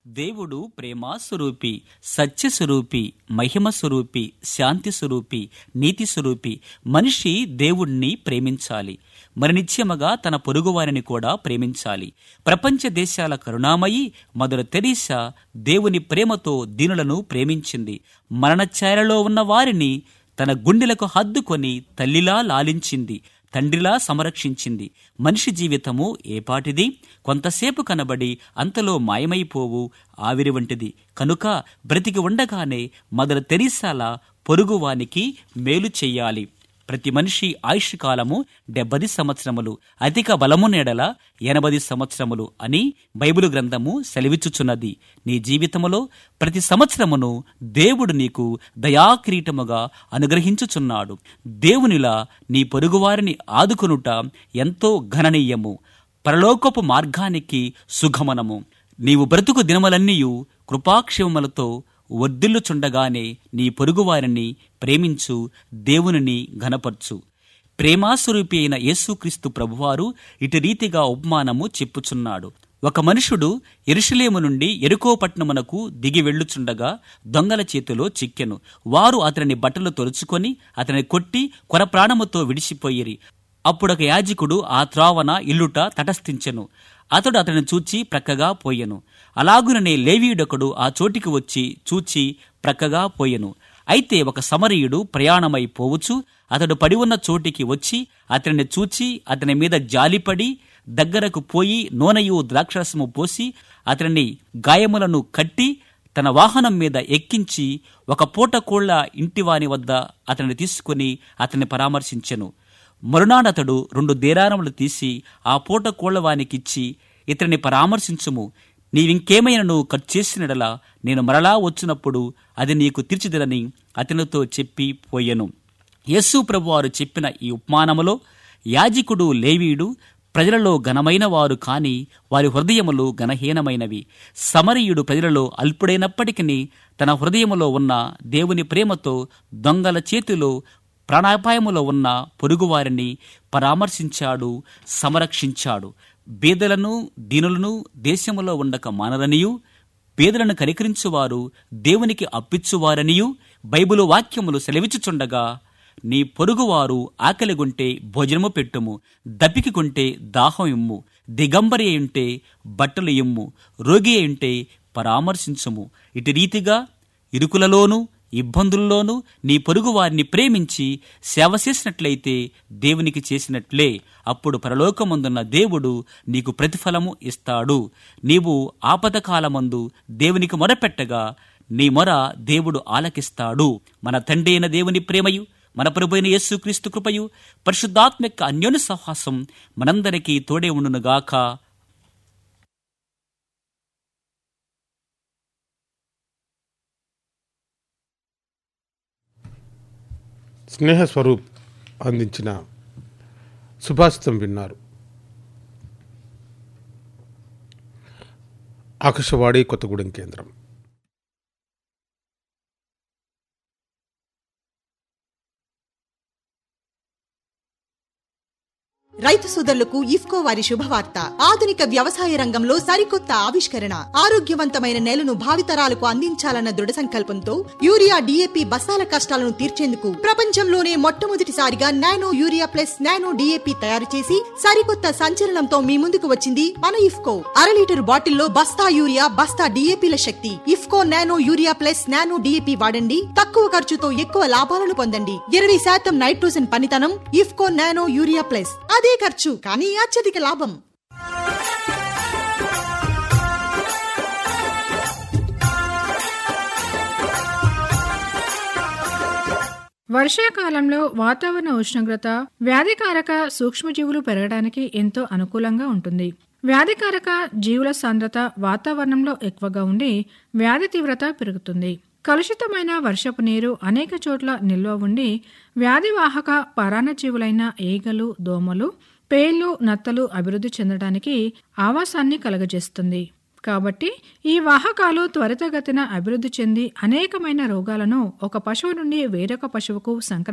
దేవుడు ప్రేమా స్వరూపి సత్య స్వరూపి మహిమ స్వరూపి శాంతి స్వరూపి నీతి స్వరూపి మనిషి దేవుణ్ణి ప్రేమించాలి మరి నిత్యముగా తన పొరుగువారిని కూడా ప్రేమించాలి ప్రపంచ దేశాల కరుణామయి మదర్ తెరీసా దేవుని ప్రేమతో దీనులను ప్రేమించింది మరణఛాయలలో ఉన్న వారిని తన గుండెలకు హద్దుకొని తల్లిలా లాలించింది తండ్రిలా సంరక్షించింది మనిషి జీవితము ఏపాటిది కొంతసేపు కనబడి అంతలో మాయమైపోవు ఆవిరి వంటిది కనుక బ్రతికి ఉండగానే మదర్ తెరీసాల పొరుగువానికి మేలు చెయ్యాలి ప్రతి మనిషి ఆయుష్ కాలము డెబ్బది సంవత్సరములు అధిక బలము నేడల ఎనభది సంవత్సరములు అని బైబిలు గ్రంథము సెలవిచ్చుచున్నది నీ జీవితములో ప్రతి సంవత్సరమును దేవుడు నీకు దయాకిరీటముగా అనుగ్రహించుచున్నాడు దేవునిలా నీ పొరుగువారిని ఆదుకొనుట ఎంతో గణనీయము పరలోకపు మార్గానికి సుగమనము నీవు బ్రతుకు దినములన్నీయు కృపాక్షేమములతో వర్ధిల్లుచుండగానే నీ పొరుగువారిని ప్రేమించు దేవునిని ఘనపర్చు ప్రేమాస్వరూపి అయిన యేసుక్రీస్తు ప్రభువారు ఇటు రీతిగా ఉపమానము చెప్పుచున్నాడు ఒక మనుషుడు ఎరుషలేము నుండి ఎరుకో పట్టణమునకు దిగి వెళ్ళుచుండగా దొంగల చేతిలో చిక్కెను వారు అతని బట్టలు తొలుచుకొని అతని కొట్టి కొర ప్రాణముతో విడిచిపోయిరి అప్పుడొక యాజకుడు ఆ త్రావన ఇల్లుట తటస్థించెను అతడు అతని చూచి ప్రక్కగా పోయెను అలాగుననే లేవీయుడొకడు ఆ చోటికి వచ్చి చూచి ప్రక్కగా పోయెను అయితే ఒక సమరీయుడు ప్రయాణమై పోవచ్చు అతడు పడి ఉన్న చోటికి వచ్చి అతనిని చూచి అతని మీద జాలిపడి దగ్గరకు పోయి నూనెయు ద్రాక్షరసము పోసి అతని గాయములను కట్టి తన వాహనం మీద ఎక్కించి ఒక పూట కోళ్ల ఇంటివాని వద్ద అతన్ని తీసుకుని అతన్ని పరామర్శించెను మరునాడతడు రెండు దేరారములు తీసి ఆ పూట కోళ్లవానికిచ్చి ఇతన్ని పరామర్శించుము నీవింకేమైనను ఖర్చు చేసినడలా నేను మరలా వచ్చినప్పుడు అది నీకు తీర్చిదిరని అతనితో చెప్పి పోయెను యేసు ప్రభువారు చెప్పిన ఈ ఉపమానములో యాజకుడు లేవీయుడు ప్రజలలో ఘనమైన వారు కాని వారి హృదయములు ఘనహీనమైనవి సమరీయుడు ప్రజలలో అల్పుడైనప్పటికీ తన హృదయములో ఉన్న దేవుని ప్రేమతో దొంగల చేతిలో ప్రాణాపాయములో ఉన్న పొరుగువారిని పరామర్శించాడు సంరక్షించాడు బీదలను దీనులను దేశములో ఉండక మానరనియు పేదలను కనికరించువారు దేవునికి అప్పిచ్చువారనియు బైబిలు వాక్యములు సెలవిచ్చుచుండగా నీ పొరుగువారు ఆకలిగుంటే భోజనము పెట్టుము దప్పికి కొంటే దాహం ఇమ్ము దిగంబరి అయుంటే బట్టలు ఇమ్ము రోగి అయుంటే పరామర్శించుము ఇటు రీతిగా ఇరుకులలోనూ ఇబ్బందుల్లోనూ నీ పొరుగు వారిని ప్రేమించి సేవ చేసినట్లయితే దేవునికి చేసినట్లే అప్పుడు పరలోకమందున్న దేవుడు నీకు ప్రతిఫలము ఇస్తాడు నీవు ఆపదకాలమందు దేవునికి మొరపెట్టగా నీ మొర దేవుడు ఆలకిస్తాడు మన తండ్రి అయిన దేవుని ప్రేమయు మన ప్రభు అయిన యేసుక్రీస్తు కృపయు పరిశుద్ధాత్మిక అన్యోన్య సహాసం మనందరికీ తోడే ఉండునుగాక స్నేహ స్వరూప్ అందించిన సుభాషితం విన్నారు ఆకాశవాణి కొత్తగూడెం కేంద్రం రైతు సోదరులకు ఇఫ్కో వారి శుభవార్త ఆధునిక వ్యవసాయ రంగంలో సరికొత్త ఆవిష్కరణ ఆరోగ్యవంతమైన నేలను భావితరాలకు అందించాలన్న దృఢ సంకల్పంతో యూరియా డిఏపి బస్తాల కష్టాలను తీర్చేందుకు ప్రపంచంలోనే మొట్టమొదటిసారిగా nano urea plus nano DAP తయారు చేసి సరికొత్త సంచలనంతో మీ ముందుకు వచ్చింది మన ఇఫ్కో అర లీటర్ బాటిల్లో బస్తా యూరియా బస్తా డిఏపిల శక్తి IFFCO nano urea plus nano DAP వాడండి తక్కువ ఖర్చుతో ఎక్కువ లాభాలను పొందండి ఇరవై శాతం నైట్రోజన్ పనితనం ఇఫ్కో నానో యూరియా ప్లస్ అదే ఖర్చు కానీ అత్యధిక లాభం వర్షాకాలంలో వాతావరణ ఉష్ణోగ్రత వ్యాధికారక సూక్ష్మజీవులు పెరగడానికి ఎంతో అనుకూలంగా ఉంటుంది వ్యాధికారక జీవుల సాంద్రత వాతావరణంలో ఎక్కువగా ఉండి వ్యాధి తీవ్రత పెరుగుతుంది కలుషితమైన వర్షపు నీరు అనేక చోట్ల నిల్వ ఉండి వ్యాధివాహక పరాన్నజీవులైన ఈగలు దోమలు పేళ్లు నత్తలు అభివృద్ధి చెందడానికి ఆవాసాన్ని కలగజేస్తుంది కాబట్టి ఈ వాహకాలు త్వరితగతిన అభివృద్ధి చెంది అనేకమైన రోగాలను ఒక పశువు నుండి వేరొక పశువుకు సంక్ర